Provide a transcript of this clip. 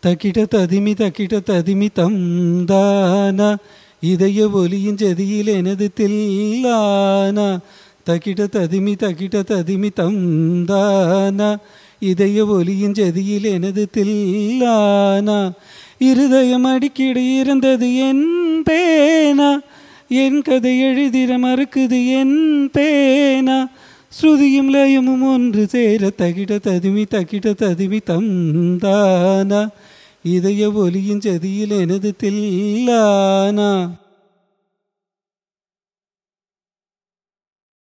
தக்கிட ததிமி தக்கிட ததிமி தந்தானா இதய ஒலியின் ஜதியில் எனது தில்லானா தக்கிட ததிமி தக்கிட ததிமி தந்தானா இதய ஒலியின் ஜதியில் எனது தில்லானா இருதயம் அடிக்கிட இருந்தது என் பேனா என் கதை எழுதிட மறுக்குது என் பேனா ஸ்ருதியும் லயமும் ஒன்று சேர தகிட ததுமி தகிட ததுமி தந்தானா இதய ஒலியின் ஜதியில் எனது தில்லானா